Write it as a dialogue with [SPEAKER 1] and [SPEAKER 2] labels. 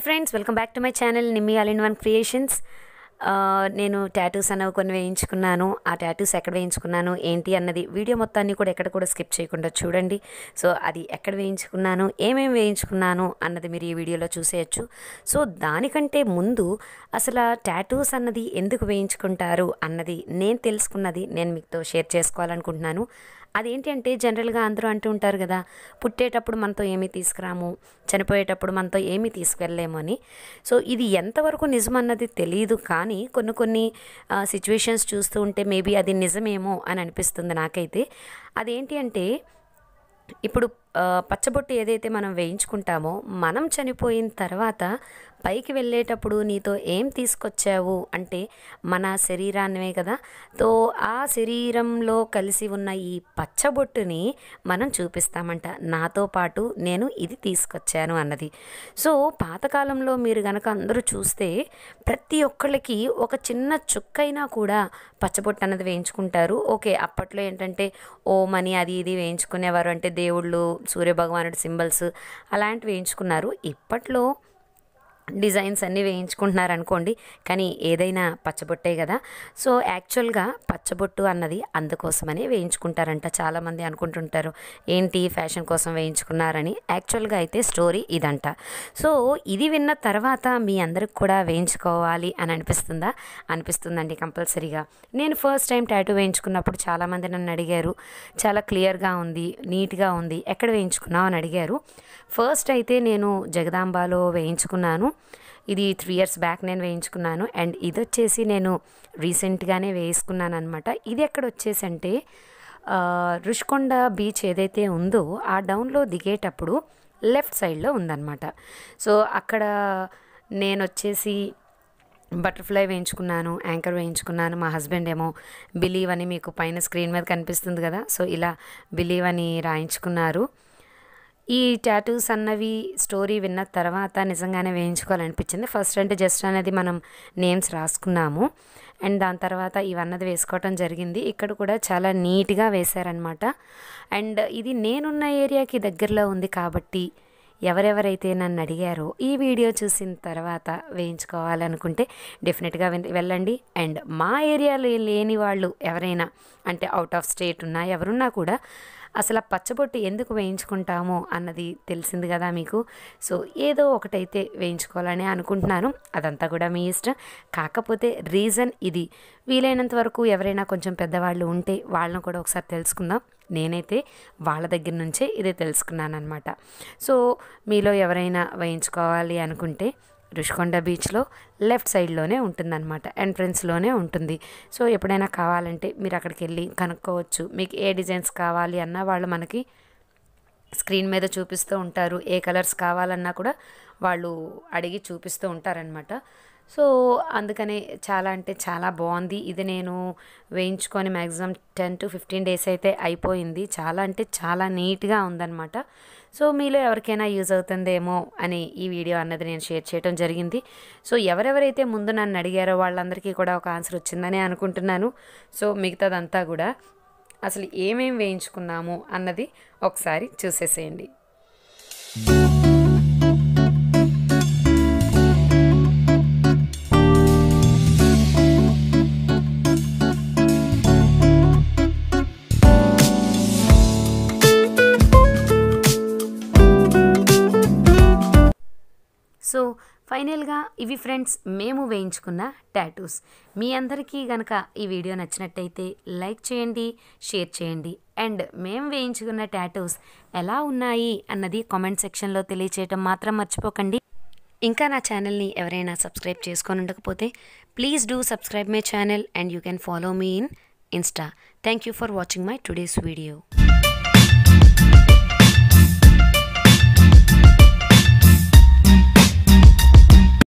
[SPEAKER 1] friends welcome back to my channel Nimmi all in one creations నేను tattoos అనేవి కొన్ని వేయించుకున్నాను ఆ టాటూస్ ఎక్కడ వేయించుకున్నాను ఏంటి అన్నది వీడియో మొత్తాన్ని కూడా ఎక్కడ కూడా స్కిప్ చేయకుండా చూడండి సో అది ఎక్కడ వేయించుకున్నాను ఏమేమి వేయించుకున్నాను అన్నది మీరు ఈ వీడియోలో చూసేయచ్చు సో దానికంటే ముందు అసలు ఆ టాటూస్ అన్నది ఎందుకు వేయించుకుంటారు అన్నది నేను తెలుసుకున్నది నేను మీతో షేర్ చేసుకోవాలనుకుంటున్నాను అదేంటి అంటే జనరల్గా అందరూ అంటూ ఉంటారు కదా పుట్టేటప్పుడు మనతో ఏమీ తీసుకురాము చనిపోయేటప్పుడు మనతో ఏమీ తీసుకెళ్ళలేము అని సో ఇది ఎంతవరకు నిజమన్నది తెలియదు కానీ కొన్ని కొన్ని సిచ్యువేషన్స్ చూస్తూ ఉంటే మేబీ అది నిజమేమో అని అనిపిస్తుంది నాకైతే అదేంటి అంటే ఇప్పుడు ఆ, పచ్చబొట్టు ఏదైతే మనం వేయించుకుంటామో మనం చనిపోయిన తర్వాత పైకి వెళ్ళేటప్పుడు నీతో ఏం తీసుకొచ్చావు అంటే మన శరీరాన్నే కదా తో ఆ శరీరంలో కలిసి ఉన్న ఈ పచ్చబొట్టుని మనం చూపిస్తామంట నాతో పాటు నేను ఇది తీసుకొచ్చాను అన్నది సో పాతకాలంలో మీరు గనక అందరూ చూస్తే ప్రతి ఒక్కళ్ళకి ఒక చిన్న చుక్కైనా కూడా పచ్చబొట్టు అన్నది వేయించుకుంటారు ఓకే అప్పట్లో ఏంటంటే ఓమని అది ఇది వేయించుకునేవారు అంటే దేవుళ్ళు సూర్యభగవానుడి సింబల్స్ అలాంటివి వేయించుకున్నారు ఇప్పట్లో డిజైన్స్ అన్నీ వేయించుకుంటున్నారు అనుకోండి కానీ ఏదైనా పచ్చబొట్టే కదా సో యాక్చువల్గా పచ్చబొట్టు అన్నది అందుకోసమనే వేయించుకుంటారంట చాలామంది అనుకుంటుంటారు ఏంటి ఫ్యాషన్ కోసం వేయించుకున్నారని యాక్చువల్గా అయితే స్టోరీ ఇదంట సో ఇది విన్న తర్వాత మీ అందరికి కూడా వేయించుకోవాలి అని అనిపిస్తుందా అనిపిస్తుందండి కంపల్సరీగా నేను ఫస్ట్ టైం టాటూ వేయించుకున్నప్పుడు చాలామంది నన్ను అడిగారు చాలా క్లియర్గా ఉంది నీట్గా ఉంది ఎక్కడ వేయించుకున్నావు అని అడిగారు ఫస్ట్ అయితే నేను జగదాంబాలో వేయించుకున్నాను ఇది త్రీ ఇయర్స్ బ్యాక్ నేను వేయించుకున్నాను అండ్ ఇది వచ్చేసి నేను రీసెంట్గానే వేసుకున్నాను అనమాట ఇది ఎక్కడ వచ్చేసి అంటే ఆ, రుషికొండ బీచ్ ఏదైతే ఉందో ఆ డౌన్లో దిగేటప్పుడు లెఫ్ట్ సైడ్లో ఉందన్నమాట సో అక్కడ నేను వచ్చేసి బటర్ఫ్లై వేయించుకున్నాను యాంకర్ వేయించుకున్నాను మా హస్బెండ్ ఏమో బిలీవ్ అని మీకు పైన స్క్రీన్ మీద కనిపిస్తుంది కదా సో ఇలా బిలీవ్ అని రాయించుకున్నారు ఈ టాటూస్ అన్నవి స్టోరీ విన్న తర్వాత నిజంగానే వేయించుకోవాలనిపించింది ఫస్ట్ అంటే జస్ట్ అనేది మనం నేమ్స్ రాసుకున్నాము అండ్ దాని తర్వాత ఇవన్నది వేసుకోవటం జరిగింది ఇక్కడ కూడా చాలా నీట్గా వేశారనమాట అండ్ ఇది నేనున్న ఏరియాకి దగ్గరలో ఉంది కాబట్టి ఎవరెవరైతే నన్ను అడిగారో ఈ వీడియో చూసిన తర్వాత వేయించుకోవాలనుకుంటే డెఫినెట్గా వెన్- వెళ్ళండి అండ్ మా ఏరియాలో లేని వాళ్ళు ఎవరైనా అంటే అవుట్ ఆఫ్ స్టేట్ ఉన్నా ఎవరున్నా కూడా అసలు ఆ పచ్చబొట్టు ఎందుకు వేయించుకుంటామో అన్నది తెలిసింది కదా మీకు సో ఏదో ఒకటైతే వేయించుకోవాలని అనుకుంటున్నాను అదంతా కూడా మీ ఇష్టం కాకపోతే రీజన్ ఇది వీలైనంత వరకు ఎవరైనా కొంచెం పెద్దవాళ్ళు ఉంటే వాళ్ళని కూడా ఒకసారి తెలుసుకుందాం నేనైతే వాళ్ళ దగ్గర నుంచే ఇదే తెలుసుకున్నాను అనమాట సో మీలో ఎవరైనా వేయించుకోవాలి అనుకుంటే రుషికొండ బీచ్లో లెఫ్ట్ సైడ్లోనే ఉంటుందన్నమాట ఎంట్రన్స్లోనే ఉంటుంది సో ఎప్పుడైనా కావాలంటే మీరు అక్కడికి వెళ్ళి కనుక్కోవచ్చు మీకు ఏ డిజైన్స్ కావాలి అన్నా వాళ్ళు మనకి స్క్రీన్ మీద చూపిస్తూ ఉంటారు ఏ కలర్స్ కావాలన్నా కూడా వాళ్ళు అడిగి చూపిస్తూ ఉంటారనమాట సో అందుకనే చాలా అంటే చాలా బాగుంది ఇది నేను వేయించుకొని maximum ten to fifteen days అయితే అయిపోయింది చాలా అంటే చాలా నీట్గా ఉందన్నమాట సో మీలో ఎవరికైనా యూజ్ అవుతుందేమో అని ఈ వీడియో అన్నది నేను షేర్ చేయడం జరిగింది సో ఎవరెవరైతే ముందు నన్ను అడిగారో వాళ్ళందరికీ కూడా ఒక ఆన్సర్ వచ్చిందని అనుకుంటున్నాను సో మిగతాదంతా కూడా అసలు ఏమేం వేయించుకున్నాము అన్నది ఒకసారి చూసేసేయండి సో ఫైనల్గా ఇవి ఫ్రెండ్స్ మేము వేయించుకున్న టాటూస్ మీ అందరికీ గనక ఈ వీడియో నచ్చినట్టయితే లైక్ చేయండి షేర్ చేయండి అండ్ మేము వేయించుకున్న టాటూస్ ఎలా ఉన్నాయి అన్నది కామెంట్ సెక్షన్లో తెలియచేయటం మాత్రం మర్చిపోకండి ఇంకా నా ఛానల్ని ఎవరైనా సబ్స్క్రైబ్ చేసుకొని ఉండకపోతే please do subscribe my channel and you can follow me in Insta thank you for watching my today's video